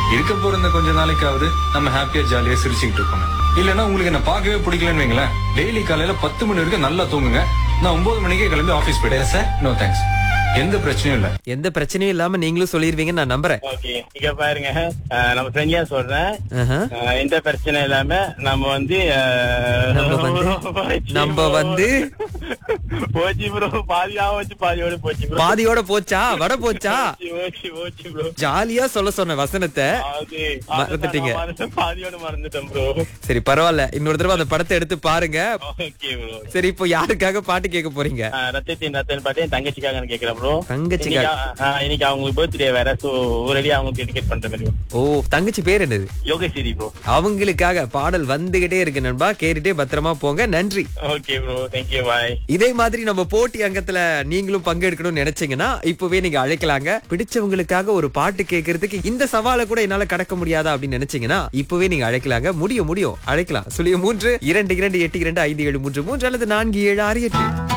இருக்க போற இந்த கொஞ்ச நாளைக்காவது நம்ம ஹாப்பியா ஜாலியா சிரிச்சுக்கிட்டு இருப்போங்க இல்லன்னா உங்களுக்கு என்ன பார்க்கவே பிடிக்கலன்னு வைங்களேன் டெய்லி காலையில பத்து மணி வரைக்கும் நல்லா தூங்குங்க நான் ஒன்பது மணிக்கே கிளம்பி ஆபீஸ் போயிட்டேன் சார் நோ தேங்க்ஸ் எந்த பிரச்சனையும் இல்ல எந்த பிரச்சனையும் இல்லாம நீங்களும் சொல்லிருவீங்கன்னு நான் நம்புறேன் ஓகே இங்க பாருங்க அஹ், நம்ம ஃப்ரெண்ட்லியா சொல்றேன் ஆஹா. அஹ், எந்த பிரச்சனை இல்லாம நம்ம வந்து அஹ், நம்ம வந்து- போச்சு நம்ம bro. வந்து- போச்சு ப்ரோ பாதியா வச்சு பாதியோட போச்சு ப்ரோ பாதியோட போச்சா வட போச்சா போச்சு போச்சு ப்ரோ ஜாலியா சொல்ல சொன்ன வசனத்தை அது மறந்துட்டீங்க. அது நான் மறந்து- பாதியோட மறந்துட்டேன் ப்ரோ சரி பரவாயில்ல இன்னொரு தடவை அந்த படத்தை எடுத்து பாருங்க ஓகே ப்ரோ சரி இப்போ யாருக்காக பாட்டு கேட்க போறீங்க ரத்தத்தின் ரத்தன் பாட்டு என் தங்கச்சிக்காக நான் கேக்குறேன் ப்ரோ தங்கச்சிக்காக. இன்னைக்கு அவங்களுக்கு பர்த்டே வேற சோ ஒரேடியா அவங்களுக்கு டெடிகேட் பண்ற மாதிரி ஓ தங்கச்சி பேர் என்னது யோகேஸ்வரி ப்ரோ அவங்களுக்காக பாடல் வந்துகிட்டே இருக்கு நண்பா கேட்டுட்டே பத்திரமா போங்க நன்றி ஓகே ப்ரோ தேங்க்யூ பாய் இதே மாதிரி நம்ம போட்டி அங்கத்துல நீங்களும் பங்கெடுக்கணும்னு நினைச்சீங்கன்னா இப்பவே நீங்க அழைக்கலாங்க பிடிச்சவங்களுக்காக ஒரு பாட்டு கேட்கறதுக்கு இந்த சவாலை கூட என்னால கடக்க முடியாதா அப்படின்னு நினைச்சீங்கன்னா இப்பவே நீங்க அழைக்கலாங்க முடியும் முடியும் அழைக்கலாம் சுழிய மூன்று இரண்டு இரண்டு எட்டு இரண்டு ஐந்து ஏழு மூன்று மூன்று அல்லது நான்கு ஏழு ஆறு எட்டு